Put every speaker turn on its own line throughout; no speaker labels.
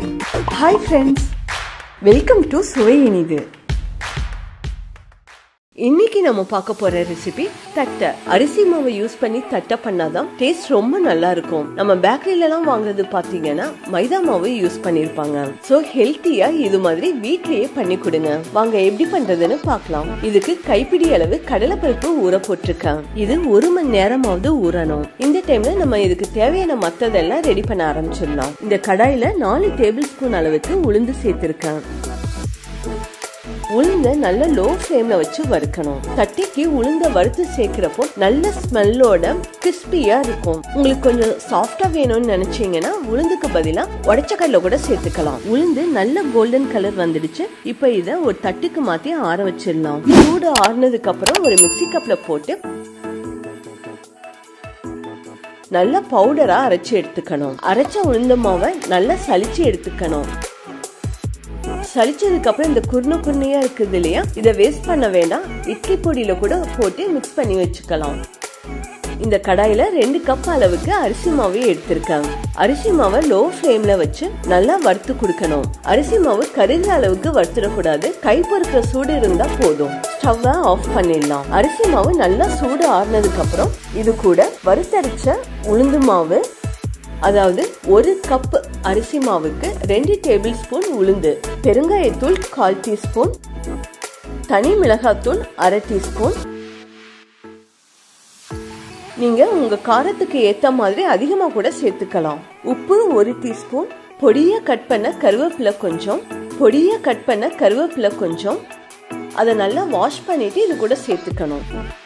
hi friends welcome to சுவை இனிது இன்னைக்கு நம்ம பார்க்க போற ரெசிபி தட்டை அரிசி மாவை யூஸ் பண்ணி தட்டை பண்ணாதான் டேஸ்ட் ரொம்ப நல்லா இருக்கும் நம்ம பேக்கரியில எல்லாம் வாங்குறது பாத்தீங்கன்னா மைதா மாவு யூஸ் பண்ணிருப்பாங்க சோ ஹெல்த்தியா இது மாதிரி வீட்லயே பண்ணி கொடுங்க வாங்க எப்படி பண்றதுன்னு பார்க்கலாம் இதுக்கு கைப்பிடி அளவு கடலைப்பருப்பு ஊற போட்டிருக்கேன் இது ஒரு மணி நேரமாவது ஊறணும் இந்த டைம்ல நம்ம இதுக்கு தேவையான மத்ததெல்லாம் ரெடி பண்ண ஆரம்பிச்சிடலாம் இந்த கடாயில நாலு டேபிள் ஸ்பூன் அளவுக்கு உளுந்து சேர்த்திருக்கேன் உளுந்த நல்ல லோ ஃப்ளேம்ல வச்சு வறுக்கணும் தட்டிக்கு உளுந்த வறுத்து சேர்க்கிறப்போ நல்ல ஸ்மெல்லோட கிறிஸ்பியா இருக்கும் உங்களுக்கு கொஞ்சம் சாஃப்டா வேணும்னு நினைச்சீங்கன்னா உளுந்துக்கு பதிலா உடைச்ச கடல கூட சேர்த்துக்கலாம் உளுந்து நல்ல கோல்டன் கலர் வந்துடுச்சு இப்ப இத ஒரு தட்டுக்கு மாத்தி ஆற வச்சிடலாம் சூடு ஆறுனதுக்கு அப்புறம் ஒரு மிக்சி கப்ல போட்டு நல்ல பவுடரா அரைச்சு எடுத்துக்கணும் அரைச்ச உளுந்த மாவை நல்லா சலிச்சு எடுத்துக்கணும் சலிச்சதுக்கு அப்புறம் இந்த குருணை குருணையா இருக்குது இல்லையா இதை வேஸ்ட் பண்ண வேண்டாம் இட்லி பொடியில கூட போட்டு மிக்ஸ் பண்ணி வச்சுக்கலாம் இந்த கடாயில ரெண்டு கப் அளவுக்கு அரிசி மாவு எடுத்திருக்கேன் அரிசி மாவை லோ ஃப்ளேம்ல வச்சு நல்லா வறுத்து கொடுக்கணும் அரிசி மாவு கருகிற அளவுக்கு வறுத்துடக்கூடாது கை பொறுக்கிற சூடு இருந்தா போதும் ஸ்டவ்வை ஆஃப் பண்ணிடலாம் அரிசி மாவு நல்லா சூடு ஆறுனதுக்கு அப்புறம் இது கூட வறுத்தரைச்ச உளுந்து மாவு அதாவது ஒரு கப் அரிசி மாவுக்கு ரெண்டு டேபிள் ஸ்பூன் உளுந்து பெருங்காயத்தூள் கால் டீஸ்பூன் தனி மிளகாத்தூள் அரை டீஸ்பூன் நீங்க உங்க காரத்துக்கு ஏத்த மாதிரி அதிகமா கூட சேர்த்துக்கலாம் உப்பு ஒரு டீஸ்பூன் பொடியா கட் பண்ண கருவேப்பிலை கொஞ்சம் பொடியா கட் பண்ண கருவேப்பிலை கொஞ்சம் அதை நல்லா வாஷ் பண்ணிட்டு இது கூட சேர்த்துக்கணும்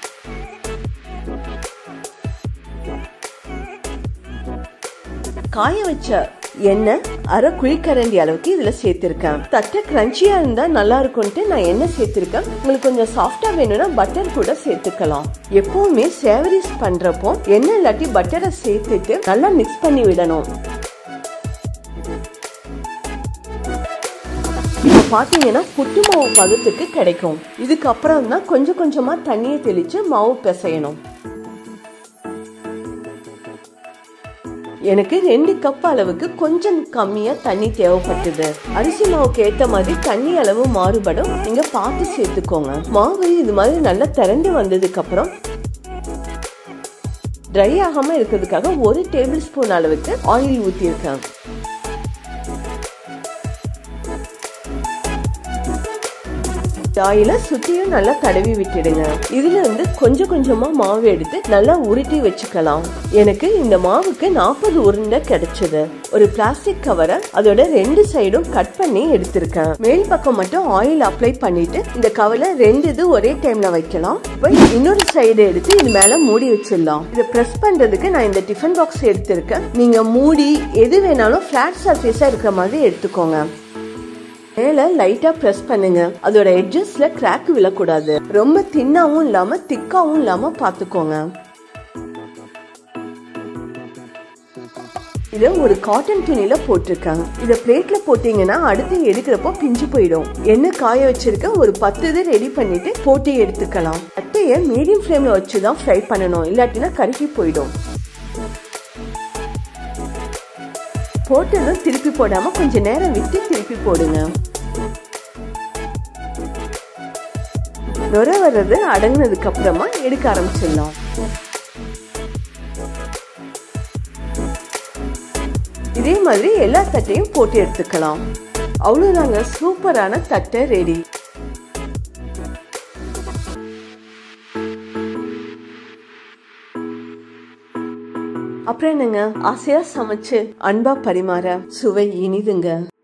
காய வச்ச எண்ணெய் அரை குழிக்கரண்டி அளவுக்கு இதுல சேர்த்திருக்கேன் தட்டை கிரன்ச்சியா இருந்தா நல்லா இருக்கும்ட்டு நான் எண்ணெய் சேர்த்திருக்கேன் உங்களுக்கு கொஞ்சம் சாஃப்டா வேணும்னா பட்டர் கூட சேர்த்துக்கலாம் எப்பவுமே சேவரிஸ் பண்றப்போ எண்ணெய் இல்லாட்டி பட்டரை சேர்த்துட்டு நல்லா மிக்ஸ் பண்ணி விடணும் இப்போ பாத்தீங்கன்னா புட்டு மாவு பதத்துக்கு கிடைக்கும் இதுக்கு அப்புறம் தான் கொஞ்சம் கொஞ்சமா தண்ணியை தெளிச்சு மாவு பிசையணும் எனக்கு ரெண்டு கப் அளவுக்கு கொஞ்சம் கம்மியா தண்ணி தேவைப்பட்டது அரிசி மாவுக்கு ஏத்த மாதிரி தண்ணி அளவு மாறுபடும் நீங்க பார்த்து சேர்த்துக்கோங்க மாவு இது மாதிரி நல்லா திரண்டு வந்ததுக்கு அப்புறம் ட்ரை ஆகாம இருக்கிறதுக்காக ஒரு டேபிள் ஸ்பூன் அளவுக்கு ஆயில் ஊத்திருக்கேன் ஆயில சுத்தியும் நல்லா தடவி விட்டுடுங்க இதுல இருந்து கொஞ்சம் கொஞ்சமா மாவு எடுத்து நல்லா உருட்டி வச்சுக்கலாம் எனக்கு இந்த மாவுக்கு நாற்பது உருண்டை கிடைச்சது ஒரு பிளாஸ்டிக் கவரை அதோட ரெண்டு சைடும் கட் பண்ணி எடுத்திருக்கேன் மேல் பக்கம் மட்டும் ஆயில் அப்ளை பண்ணிட்டு இந்த கவரை ரெண்டு இது ஒரே டைம்ல வைக்கலாம் இப்போ இன்னொரு சைடு எடுத்து இது மேல மூடி வச்சிடலாம் இதை பிரஸ் பண்றதுக்கு நான் இந்த டிஃபன் பாக்ஸ் எடுத்திருக்கேன் நீங்க மூடி எது வேணாலும் பிளாட் சர்ஃபேஸா இருக்கிற மாதிரி எடுத்துக்கோங்க மேல லைட்டா பிரஸ் பண்ணுங்க அதோட எட்ஜஸ்ல கிராக் விழக்கூடாது ரொம்ப தின்னாவும் இல்லாம திக்காவும் இல்லாம பாத்துக்கோங்க இத ஒரு காட்டன் துணியில போட்டிருக்காங்க இத பிளேட்ல போட்டீங்கன்னா அடுத்து எடுக்கிறப்போ பிஞ்சு போயிடும் எண்ணெய் காய வச்சிருக்க ஒரு பத்து இது ரெடி பண்ணிட்டு போட்டு எடுத்துக்கலாம் அட்டைய மீடியம் ஃப்ளேம்ல வச்சுதான் ஃப்ரை பண்ணணும் இல்லாட்டினா கருகி போயிடும் போட்டதும் திருப்பி போடாம கொஞ்ச நேரம் விட்டு திருப்பி போடுங்க நுர வர்றது அடங்கினதுக்கு அப்புறமா எடுக்க ஆரம்பிச்சிடலாம் இதே மாதிரி எல்லா தட்டையும் போட்டு எடுத்துக்கலாம் அவ்வளவுதாங்க சூப்பரான தட்டை ரெடி அப்புறம் என்னங்க ஆசையா சமைச்சு அன்பா பரிமாற சுவை இனிதுங்க